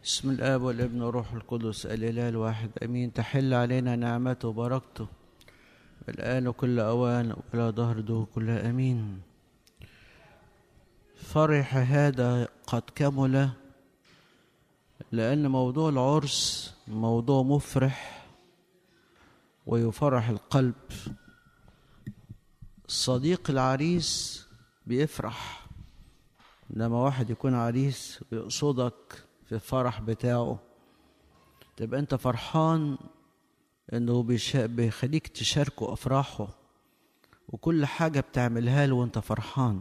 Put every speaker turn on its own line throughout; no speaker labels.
بسم الآب والابن والروح القدس الإله الواحد أمين تحل علينا نعمته وبركته الآن وكل أوان ولا ظهر ده كلها أمين فرح هذا قد كمل لأن موضوع العرس موضوع مفرح ويفرح القلب صديق العريس بيفرح لما واحد يكون عريس ويقصدك في الفرح بتاعه تبقى انت فرحان انه بيشا- بيخليك تشاركه افراحه وكل حاجه بتعملها له وانت فرحان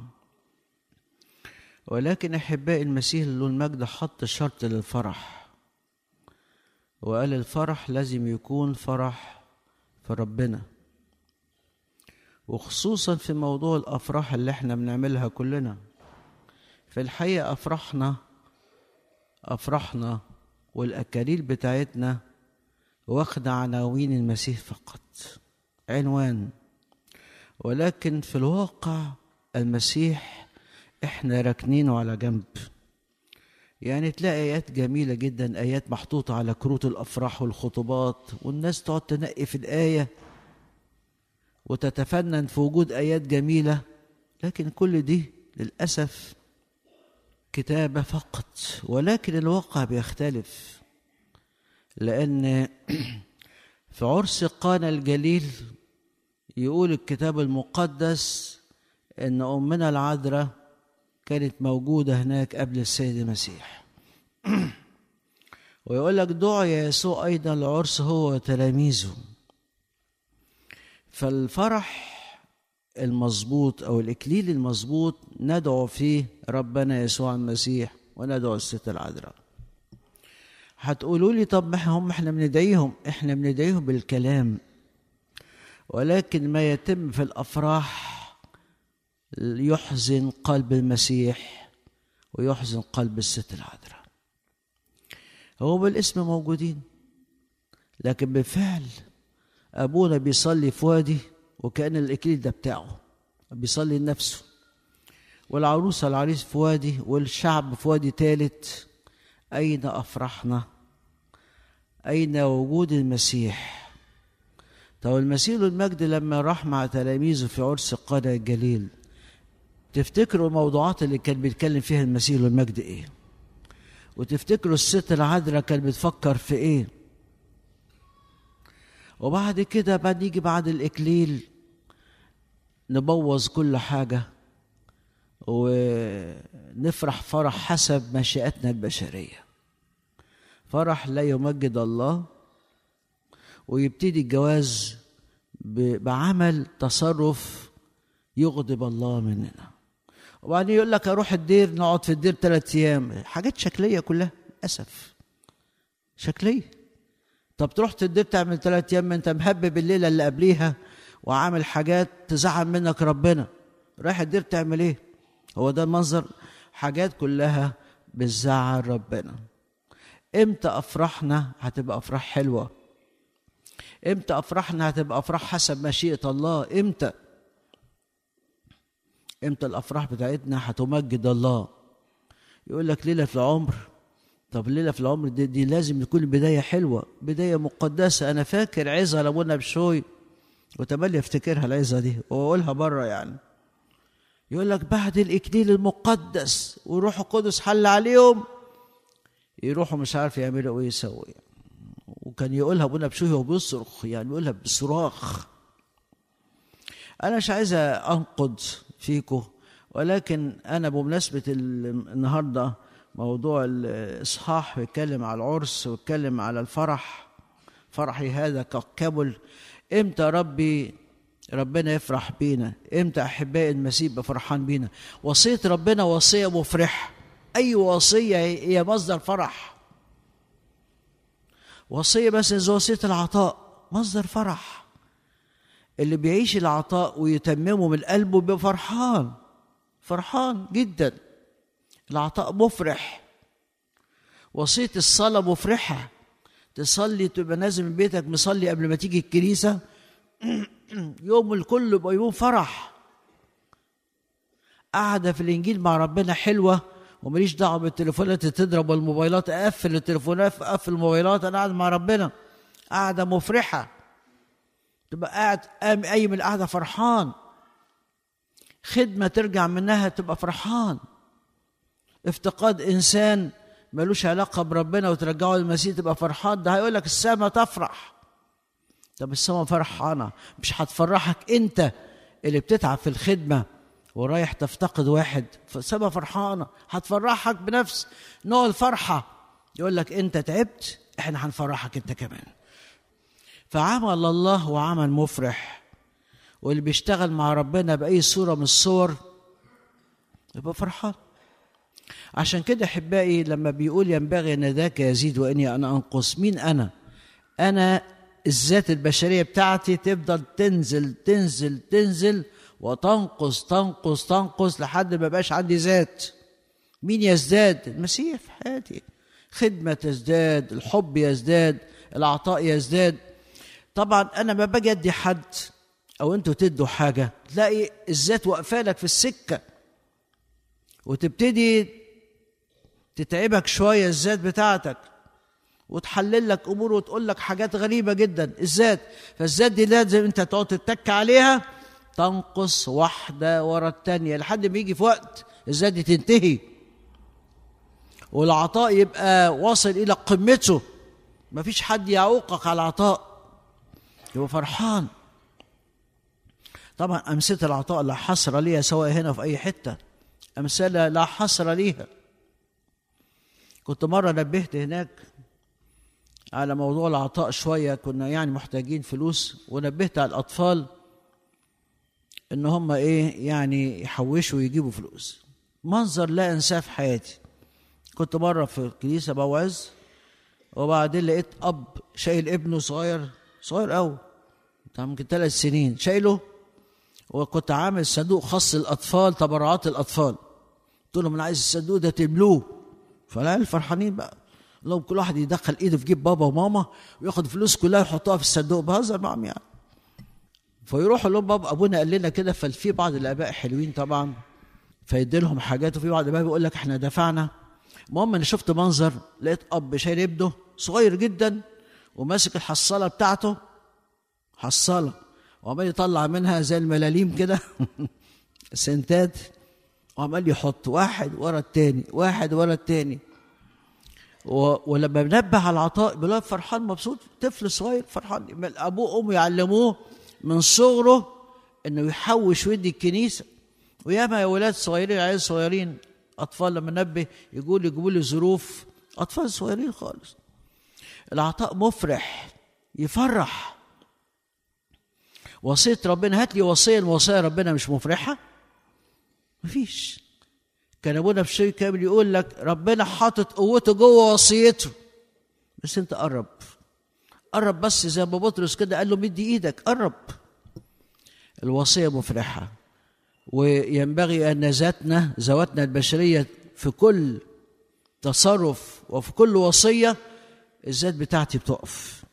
ولكن احبائي المسيح له المجد حط شرط للفرح وقال الفرح لازم يكون فرح في ربنا وخصوصا في موضوع الافراح اللي احنا بنعملها كلنا في الحقيقه افراحنا افراحنا والاكاليل بتاعتنا واخدة عناوين المسيح فقط عنوان ولكن في الواقع المسيح احنا راكنينه على جنب يعني تلاقي ايات جميله جدا ايات محطوطه على كروت الافراح والخطوبات والناس تقعد تنقي في الايه وتتفنن في وجود ايات جميله لكن كل دي للاسف كتابه فقط ولكن الواقع بيختلف لان في عرس قانا الجليل يقول الكتاب المقدس ان امنا العذراء كانت موجوده هناك قبل السيد المسيح ويقول لك دعي يسوع ايضا العرس هو وتلاميذه فالفرح المظبوط او الاكليل المظبوط ندعو فيه ربنا يسوع المسيح وندعو الست العذراء هتقولوا لي طب ما هم احنا بندعيهم احنا بندعيهم بالكلام ولكن ما يتم في الافراح يحزن قلب المسيح ويحزن قلب الست العذراء هو بالاسم موجودين لكن بالفعل ابونا بيصلي في وادي وكان الاكليل ده بتاعه بيصلي لنفسه والعروسه العريس في وادي والشعب في وادي ثالث اين افرحنا اين وجود المسيح طب المسيح له المجد لما راح مع تلاميذه في عرس قانا الجليل تفتكروا الموضوعات اللي كان بيتكلم فيها المسيح له المجد ايه وتفتكروا الست العذراء كانت بتفكر في ايه وبعد كده بعد يجي بعد الاكليل نبوظ كل حاجه ونفرح فرح حسب مشيئتنا البشريه فرح لا يمجد الله ويبتدي الجواز ب- بعمل تصرف يغضب الله مننا وبعدين يقول لك اروح الدير نقعد في الدير ثلاث ايام حاجات شكليه كلها للاسف شكليه طب تروح الدير تعمل ثلاث ايام ما انت مهبب الليله اللي قبليها وعامل حاجات تزعل منك ربنا رايح الدير تعمل ايه هو ده المنظر حاجات كلها بتزعل ربنا امتى افراحنا هتبقى افراح حلوه امتى افراحنا هتبقى افراح حسب مشيئه الله امتى امتى الافراح بتاعتنا هتمجد الله يقول لك ليله في العمر طب ليله في العمر دي, دي لازم تكون بدايه حلوه بدايه مقدسه انا فاكر عظه لابونا بشوي وتملي افتكرها العظه دي واقولها بره يعني يقول لك بعد الاكليل المقدس وروح القدس حل عليهم يروحوا مش عارف يعملوا ايه يسوي وكان يقولها ابونا بشوي وهو بيصرخ يعني بيقولها بصراخ انا مش عايز انقد فيكم ولكن انا بمناسبه ال- النهارده موضوع الاصحاح بيتكلم على العرس ويتكلم على الفرح فرحي هذا ككبل امتى ربي ربنا يفرح بينا امتى احبائي المسيح يبقى فرحان بينا وصيه ربنا وصيه مفرحه اي وصيه هي مصدر فرح وصيه بس زي وصيه العطاء مصدر فرح اللي بيعيش العطاء ويتممه من قلبه بيبقى فرحان فرحان جدا العطاء مفرح وصيه الصلاه مفرحه تصلي تبقى نازل من بيتك مصلي قبل ما تيجي الكنيسه يوم الكل يبقى يوم فرح قاعده في الانجيل مع ربنا حلوه وماليش دعوه بالتليفونات اللي تضرب والموبايلات اقفل التليفونات اقفل الموبايلات انا قاعد مع ربنا قاعده مفرحه تبقى قاعد قام قايم القعده فرحان خدمه ترجع منها تبقى فرحان افتقاد انسان ملوش علاقه بربنا وترجعه للمسيح تبقى فرحان ده هيقول لك السما تفرح طب السما فرحانه مش هتفرحك انت اللي بتتعب في الخدمه ورايح تفتقد واحد فالسما فرحانه هتفرحك بنفس نوع الفرحه يقول لك انت تعبت احنا هنفرحك انت كمان فعمل الله هو عمل مفرح واللي بيشتغل مع ربنا باي صوره من الصور يبقى فرحان عشان كده احبائي لما بيقول ينبغي ان ذاك يزيد واني انا انقص مين انا انا الذات البشريه بتاعتي تفضل تنزل تنزل تنزل وتنقص تنقص تنقص لحد ما بقاش عندي ذات مين يزداد المسيح في حياتي خدمه تزداد الحب يزداد العطاء يزداد طبعا انا ما باجي ادي حد او انتوا تدوا حاجه تلاقي الذات واقفه لك في السكه وتبتدي تتعبك شويه الذات بتاعتك وتحلل لك امور وتقول لك حاجات غريبه جدا الذات فالذات دي لازم انت تقعد تتك عليها تنقص واحده ورا الثانيه لحد ما يجي في وقت الذات دي تنتهي والعطاء يبقى واصل الى قمته مفيش حد يعوقك على العطاء يبقى فرحان طبعا امثله العطاء لا حصر ليها سواء هنا في اي حته امثله لا حصر ليها كنت مره نبهت هناك على موضوع العطاء شويه كنا يعني محتاجين فلوس ونبهت على الاطفال ان هم ايه يعني يحوشوا ويجيبوا فلوس منظر لا انساه في حياتي كنت مره في الكنيسه بوعظ وبعدين لقيت اب شايل ابنه صغير صغير قوي بتاع ممكن ثلاث سنين شايله وكنت عامل صندوق خاص للاطفال تبرعات الاطفال قلت لهم انا عايز الصندوق ده تملوه فالعيال فرحانين بقى لهم كل واحد يدخل ايده في جيب بابا وماما وياخد فلوس كلها يحطها في الصندوق بهزر معاهم يعني فيروحوا لهم بابا ابونا قال لنا كده ففي بعض الاباء حلوين طبعا فيدي لهم حاجات وفي بعض الاباء بيقول لك احنا دفعنا المهم انا شفت منظر لقيت اب شايل ابنه صغير جدا وماسك الحصاله بتاعته حصاله وعمال يطلع منها زي الملاليم كده سنتات وعمال يحط واحد ورا التاني واحد ورا التاني و... ولما بنبه على العطاء بيلاقي فرحان مبسوط طفل صغير فرحان ابوه وامه يعلموه من صغره انه يحوش ويدي الكنيسه وياما يا ولاد صغيرين عيال صغيرين اطفال لما نبه يقول يجيبوا لي ظروف اطفال صغيرين خالص العطاء مفرح يفرح وصيه ربنا هات لي وصيه الوصيه ربنا مش مفرحه مفيش كان ابونا بشوي كامل يقول لك ربنا حاطط قوته جوه وصيته بس انت قرب قرب بس زي ما بطرس كده قال له مدي ايدك قرب الوصيه مفرحه وينبغي ان ذاتنا ذواتنا البشريه في كل تصرف وفي كل وصيه الذات بتاعتي بتقف